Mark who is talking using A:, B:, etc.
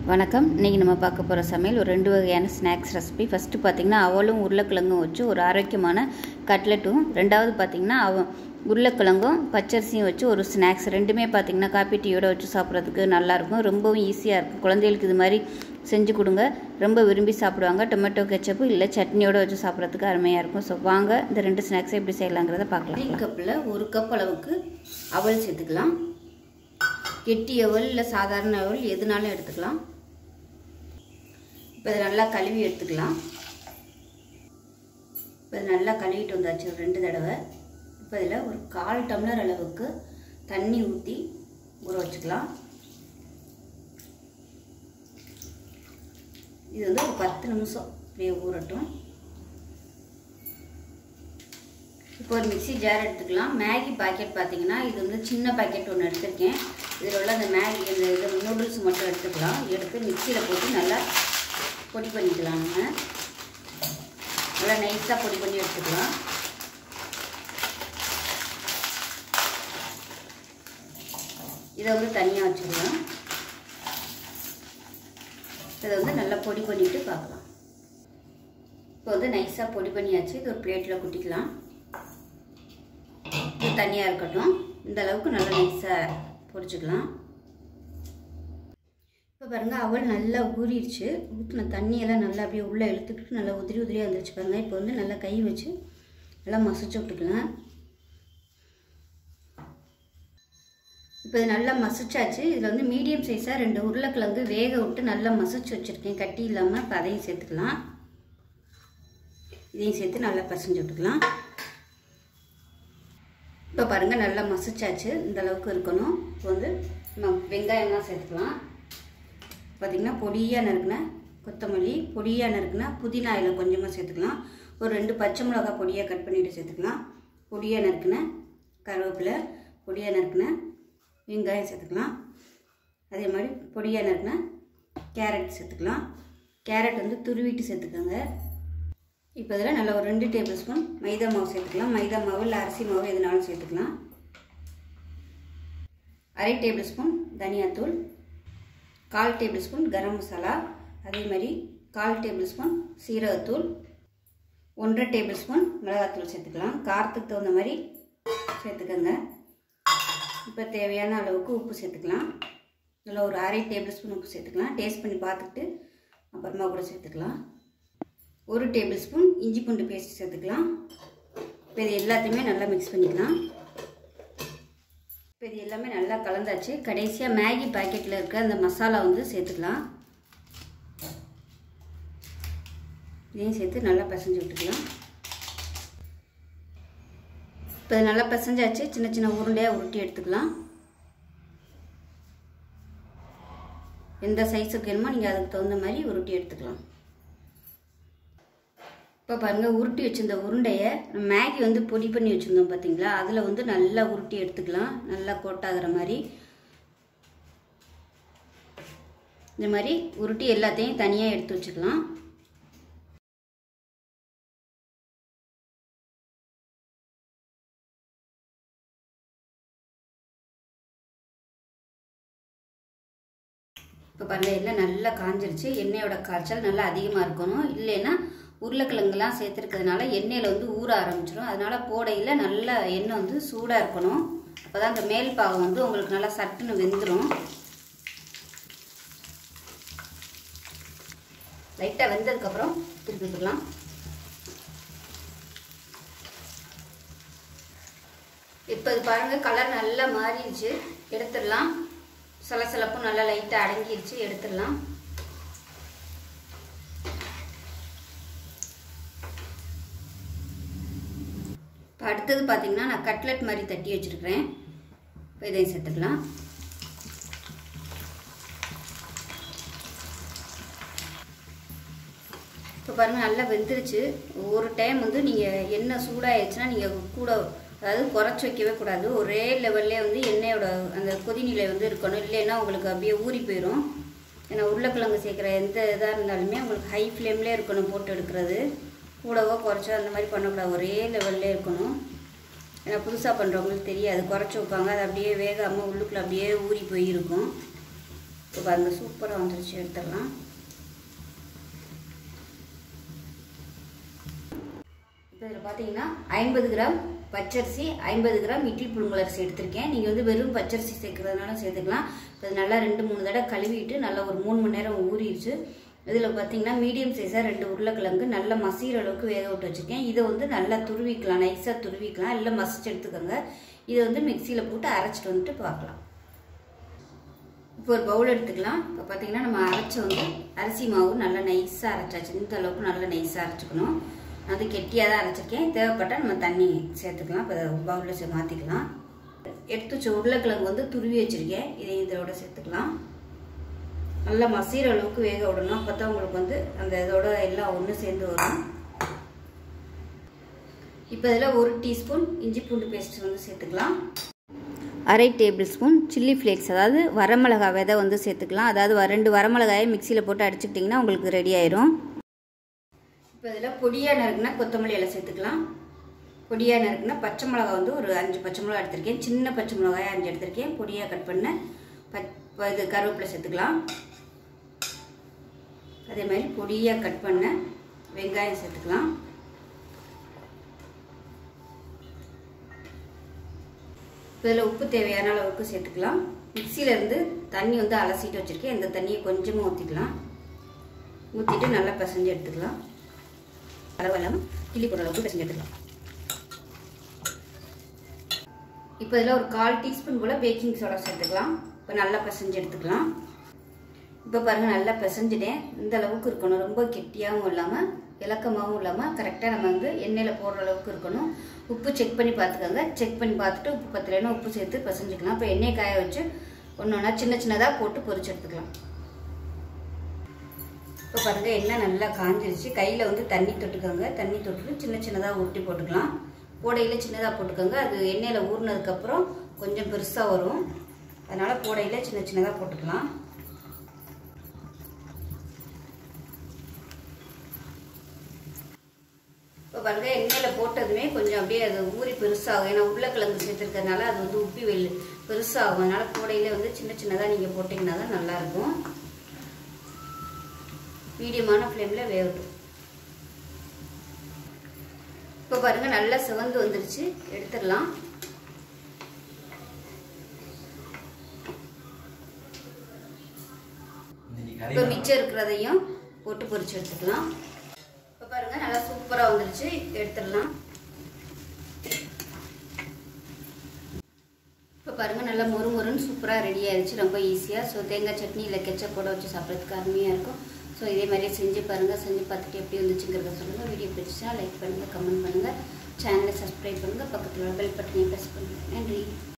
A: வணக்கம் இன்றைக்கி நம்ம பார்க்க போகிற சமையல் ஒரு ரெண்டு வகையான ஸ்நாக்ஸ் ரெசிபி ஃபஸ்ட்டு பார்த்திங்கன்னா அவலும் உருளைக்கிழங்கும் வச்சு ஒரு ஆரோக்கியமான கட்லெட்டும் ரெண்டாவது பார்த்திங்கன்னா அவ உருளைக்கிழங்கும் பச்சரிசியும் வச்சு ஒரு ஸ்நாக்ஸ் ரெண்டுமே பார்த்திங்கன்னா காப்பி டீயோட வச்சு சாப்பிட்றதுக்கு நல்லாயிருக்கும் ரொம்பவும் ஈஸியாக இருக்கும் குழந்தைகளுக்கு இது மாதிரி செஞ்சு கொடுங்க ரொம்ப விரும்பி சாப்பிடுவாங்க டொமேட்டோ கெச்சப்பு இல்லை சட்னியோட வச்சு சாப்பிட்றதுக்கு அருமையாக இருக்கும் ஸோ வாங்க இந்த ரெண்டு ஸ்நாக்ஸை எப்படி செய்யலாங்கிறத பார்க்கலாம் கப்பில் ஒரு கப் அளவுக்கு அவல் சேர்த்துக்கலாம் கெட்டி அவல் இல்லை சாதாரண அவல் எதுனாலும் எடுத்துக்கலாம் இப்போ இதை நல்லா கழுவி எடுத்துக்கலாம் இப்போ இதை நல்லா கழுவிட்டு வந்தாச்சு ஒரு ரெண்டு தடவை இப்போ இதில் ஒரு கால் டம்ளர் அளவுக்கு தண்ணி ஊற்றி ஊற வச்சுக்கலாம் இது வந்து ஒரு பத்து நிமிஷம் அப்படியே ஊறட்டும் இப்போ ஒரு மிக்சி ஜார் எடுத்துக்கலாம் மேகி பாக்கெட் பார்த்தீங்கன்னா இது வந்து சின்ன பாக்கெட் ஒன்று எடுத்திருக்கேன் இதில் உள்ள அந்த மேகி இந்த இது நூடுல்ஸ் மட்டும் எடுத்துக்கலாம் எடுத்து மிக்சியில் போட்டு நல்லா பொடி பண்ணிக்கலாம் நம்ம நல்லா நைஸாக பொடி பண்ணி எடுத்துக்கலாம் இதை வந்து தனியாக வச்சுக்கலாம் இதை வந்து நல்லா பொடி பண்ணிவிட்டு பார்க்கலாம் இப்போ வந்து நைஸாக பொடி பண்ணியாச்சு இது ஒரு பிளேட்டில் கொட்டிக்கலாம் இது தனியாக இருக்கட்டும் இந்த அளவுக்கு நல்லா நைஸாக பொடிச்சுக்கலாம் இப்போ பாருங்கள் அவள் நல்லா ஊறிடுச்சு ஊற்றின தண்ணியெல்லாம் நல்லா அப்படியே உள்ளே இழுத்துக்கிட்டு நல்லா உதிரி உதிரியாக வந்துருச்சு பாருங்கள் இப்போ வந்து நல்லா கை வச்சு நல்லா மசிச்சு விட்டுக்கலாம் இப்போ இது நல்லா மசிச்சாச்சு இதில் வந்து மீடியம் சைஸாக ரெண்டு உருளைக்கிழங்கு வேக விட்டு நல்லா மசிச்சு வச்சுருக்கேன் கட்டி இல்லாமல் இப்போ அதையும் சேர்த்துக்கலாம் இதையும் சேர்த்து நல்லா பசஞ்சு விட்டுக்கலாம் இப்போ பாருங்கள் நல்லா மசிச்சாச்சு இந்த அளவுக்கு இருக்கணும் இப்போ வந்து நம்ம வெங்காயம்லாம் சேர்த்துக்கலாம் பார்த்திங்கன்னா பொடியாக நறுக்குன கொத்தமல்லி பொடியாக நறுக்குனா புதினா இதில் கொஞ்சமாக சேர்த்துக்கலாம் ஒரு ரெண்டு பச்சை மிளகா பொடியாக கட் பண்ணிவிட்டு சேர்த்துக்கலாம் பொடியாக நறுக்குன கருவேப்பிலை பொடியாக நறுக்குன வெங்காயம் சேர்த்துக்கலாம் அதே மாதிரி பொடியாக நறுக்குன கேரட் சேர்த்துக்கலாம் கேரட் வந்து துருவிட்டு சேர்த்துக்கோங்க இப்போ இதில் நல்லா ஒரு ரெண்டு டேபிள் ஸ்பூன் மைதா மாவு சேர்த்துக்கலாம் மைதா மாவு இல்லை அரிசி மாவு எதுனாலும் சேர்த்துக்கலாம் அரை டேபிள் ஸ்பூன் தனியாத்தூள் கால் டேபிள் ஸ்பூன் கரம் மசாலா அதே மாதிரி கால் டேபிள் ஸ்பூன் சீரகத்தூள் ஒன்றரை டேபிள் ஸ்பூன் மிளகாத்தூள் சேர்த்துக்கலாம் காரத்துக்கு தகுந்த மாதிரி சேர்த்துக்கோங்க இப்போ தேவையான அளவுக்கு உப்பு சேர்த்துக்கலாம் இதில் ஒரு அரை டேபிள் ஸ்பூன் உப்பு சேர்த்துக்கலாம் டேஸ்ட் பண்ணி பார்த்துட்டு அப்புறமா கூட சேர்த்துக்கலாம் ஒரு டேபிள் ஸ்பூன் இஞ்சி பூண்டு பேஸ்ட் சேர்த்துக்கலாம் இப்போ இது எல்லாத்தையுமே நல்லா மிக்ஸ் பண்ணிக்கலாம் இப்போ இது எல்லாமே நல்லா கலந்தாச்சு கடைசியாக மேகி பாக்கெட்டில் இருக்க அந்த மசாலா வந்து சேர்த்துக்கலாம் இதையும் சேர்த்து நல்லா பிசைஞ்சு விட்டுக்கலாம் இப்போ இது நல்லா பிசைஞ்சாச்சு சின்ன சின்ன உருண்டையாக உருட்டி எடுத்துக்கலாம் எந்த சைஸுக்கு வேணுமோ நீங்கள் அதுக்கு தகுந்த மாதிரி உருட்டி எடுத்துக்கலாம் இப்போ பாருங்கள் உருட்டி வச்சுருந்த உருண்டையை மேகி வந்து பொடி பண்ணி வச்சுருந்தோம் பார்த்தீங்களா அதில் வந்து நல்லா உருட்டி எடுத்துக்கலாம் நல்லா கோட்டாகிற மாதிரி இந்த மாதிரி உருட்டி எல்லாத்தையும் தனியாக எடுத்து வச்சுக்கலாம் இப்போ பாருங்கள் எல்லாம் நல்லா காஞ்சிருச்சு எண்ணெயோட காய்ச்சல் நல்லா அதிகமாக இருக்கணும் இல்லைன்னா உருளைக்கிழங்குலாம் சேர்த்துருக்கிறதுனால எண்ணெயில் வந்து ஊற ஆரம்பிச்சிடும் அதனால் போடையில் நல்லா எண்ணெய் வந்து சூடாக இருக்கணும் அப்போ தான் அந்த மேல் பாகம் வந்து உங்களுக்கு நல்லா சட்டுன்னு வெந்துடும் லைட்டாக வெந்ததுக்கப்புறம் திருப்பிக்கலாம் இப்போ இது பாருங்கள் கலர் நல்லா மாறிடுச்சு எடுத்துடலாம் சலசலப்பும் நல்லா லைட்டாக அடங்கிடுச்சு எடுத்துடலாம் இப்போ அடுத்தது பார்த்தீங்கன்னா நான் கட்லெட் மாதிரி தட்டி வச்சுருக்கிறேன் இப்போ இதையும் சேர்த்துக்கலாம் இப்போ பாருங்கள் நல்லா வெந்துருச்சு ஒரு டைம் வந்து நீங்கள் எண்ணெய் சூடாகிடுச்சுன்னா நீங்கள் கூட அதாவது குறைச்சி வைக்கவே கூடாது ஒரே லெவல்லே வந்து எண்ணெயோட அந்த கொதிநிலை வந்து இருக்கணும் இல்லைன்னா உங்களுக்கு அப்படியே ஊறி போயிடும் ஏன்னா உருளைக்கிழங்கு சேர்க்குற எந்த இதாக இருந்தாலுமே உங்களுக்கு ஹை ஃப்ளேம்லேயே இருக்கணும் போட்டு எடுக்கிறது கூடவோ குறைச்சோ அந்த மாதிரி பண்ணக்கூடாது ஒரே லெவல்லே இருக்கணும் ஏன்னா புதுசாக பண்ணுறவங்களுக்கு தெரியாது குறைச்சி வைப்பாங்க அது அப்படியே வேகாமல் உள்ளுக்குள்ளே அப்படியே ஊறி போயிருக்கும் இப்போ பாருங்கள் சூப்பராக வந்துருச்சு எடுத்துடலாம் இப்போ இதில் பார்த்தீங்கன்னா ஐம்பது கிராம் பச்சரிசி ஐம்பது கிராம் இட்லி புழுங்கல் அரிசி எடுத்திருக்கேன் நீங்கள் வந்து வெறும் பச்சரிசி சேர்க்குறதுனால சேர்த்துக்கலாம் இப்போ இது நல்லா ரெண்டு மூணு தடவை கழுவிட்டு நல்லா ஒரு மூணு மணி நேரம் ஊறிடுச்சு இதில் பார்த்தீங்கன்னா மீடியம் சைஸாக ரெண்டு உருளைக்கிழங்கு நல்லா மசிகிற அளவுக்கு வேக விட்டு வச்சுருக்கேன் இதை வந்து நல்லா துருவிக்கலாம் நைஸாக துருவிக்கலாம் இல்லை மசிச்சு எடுத்துக்கோங்க இதை வந்து மிக்சியில் போட்டு அரைச்சிட்டு வந்துட்டு பார்க்கலாம் இப்போ ஒரு பவுல் எடுத்துக்கலாம் இப்போ பார்த்தீங்கன்னா நம்ம அரைச்ச வந்து அரிசி மாவு நல்லா நைஸாக அரைச்சாச்சு இந்த அளவுக்கு நல்லா நைஸாக அரைச்சிக்கணும் அது கெட்டியாக தான் அரைச்சிருக்கேன் தேவைப்பட்டால் நம்ம தண்ணி சேர்த்துக்கலாம் இப்போ பவுலில் மாற்றிக்கலாம் எடுத்து வச்ச உருளைக்கிழங்கு வந்து துருவி வச்சுருக்கேன் இதை இதோட சேர்த்துக்கலாம் நல்லா மசிகிற அளவுக்கு வேக விடணும் அப்போ தான் உங்களுக்கு வந்து அந்த இதோட எல்லாம் ஒன்று சேர்ந்து வரும் இப்போ இதில் ஒரு டீஸ்பூன் இஞ்சி பூண்டு பேஸ்ட் வந்து சேர்த்துக்கலாம் அரை டேபிள் ஸ்பூன் சில்லி ஃப்ளேக்ஸ் அதாவது வரமிளகா விதை வந்து சேர்த்துக்கலாம் அதாவது ரெண்டு வரமிளகாயை மிக்சியில் போட்டு அடிச்சுக்கிட்டிங்கன்னா உங்களுக்கு ரெடி ஆயிரும் இப்போ இதில் பொடியாக நறுக்குனா கொத்தமல்லி இலை சேர்த்துக்கலாம் பொடியாக நறுக்குனா பச்சை மிளகா வந்து ஒரு அஞ்சு பச்சை மிளகா எடுத்திருக்கேன் சின்ன பச்சை மிளகாய் அஞ்சு எடுத்திருக்கேன் பொடியாக கட் பண்ண பச் இது கருவேப்பிலை சேர்த்துக்கலாம் அதே மாதிரி பொடியாக கட் பண்ண வெங்காயம் சேர்த்துக்கலாம் இதில் உப்பு தேவையான அளவுக்கு சேர்த்துக்கலாம் மிக்சியிலேருந்து தண்ணி வந்து அலசிட்டு வச்சுருக்கேன் இந்த தண்ணியை கொஞ்சமாக ஊற்றிக்கலாம் ஊற்றிட்டு நல்லா பிசைஞ்சு எடுத்துக்கலாம் அளவெல்லாம் கிள்ளி போடுற அளவுக்கு பிசைஞ்சு எடுத்துக்கலாம் இப்போ இதில் ஒரு கால் டீஸ்பூன் போல் பேக்கிங் சோடா சேர்த்துக்கலாம் இப்போ நல்லா பிசைஞ்சு எடுத்துக்கலாம் இப்போ பாருங்கள் நல்லா பிசைஞ்சிட்டேன் இந்த அளவுக்கு இருக்கணும் ரொம்ப கெட்டியாகவும் இல்லாமல் இலக்கமாகவும் இல்லாமல் கரெக்டாக நம்ம வந்து எண்ணெயில் போடுற அளவுக்கு இருக்கணும் உப்பு செக் பண்ணி பார்த்துக்கோங்க செக் பண்ணி பார்த்துட்டு உப்பு பத்தலைன்னா உப்பு சேர்த்து பிசைஞ்சிக்கலாம் இப்போ எண்ணெய் காய வச்சு ஒன்று ஒன்றா சின்ன சின்னதாக போட்டு பொரிச்சு எடுத்துக்கலாம் இப்போ பாருங்கள் எண்ணெய் நல்லா காஞ்சிருச்சு கையில் வந்து தண்ணி தொட்டுக்கோங்க தண்ணி தொட்டுட்டு சின்ன சின்னதாக உருட்டி போட்டுக்கலாம் போடையில் சின்னதாக போட்டுக்கோங்க அது எண்ணெயில் ஊறினதுக்கப்புறம் கொஞ்சம் பெருசாக வரும் அதனால் போடையில் சின்ன சின்னதாக போட்டுக்கலாம் இப்போ பாருங்க எண்ணெயில் போட்டதுமே கொஞ்சம் அப்படியே அது ஊறி பெருசாகும் ஏன்னா உருளைக்கிழங்கு சேர்த்துருக்கறதுனால அது வந்து உப்பி வெள் பெருசாகும் அதனால கூடையில வந்து சின்ன சின்னதாக நீங்கள் போட்டிங்கன்னா தான் நல்லாயிருக்கும் மீடியமான ஃப்ளேமில் வேகட்டும் இப்போ பாருங்க நல்லா சிவந்து வந்துருச்சு எடுத்துடலாம் இப்போ மிச்சம் இருக்கிறதையும் போட்டு பொரிச்சு எடுத்துக்கலாம் இப்போ பாருங்க நல்லா சூப்பராக வந்துருச்சு எடுத்துடலாம் இப்போ பாருங்க நல்லா மொறு மொறுன்னு சூப்பராக ரெடி ஆயிடுச்சு ரொம்ப ஈஸியாக ஸோ தேங்காய் சட்னி இல்லை கெச்சப் போட வச்சு சாப்பிட்றதுக்கு அருமையாக இருக்கும் ஸோ இதே மாதிரியே செஞ்சு பாருங்கள் செஞ்சு பார்த்துட்டு எப்படி வந்துச்சுங்கிறத சொல்லுங்கள் வீடியோ பிடிச்சா லைக் பண்ணுங்கள் கமெண்ட் பண்ணுங்கள் சேனலை சப்ஸ்கிரைப் பண்ணுங்கள் பக்கத்தில் பெல் பட்டனையும் ப்ரெஸ் பண்ணுங்கள் நன்றி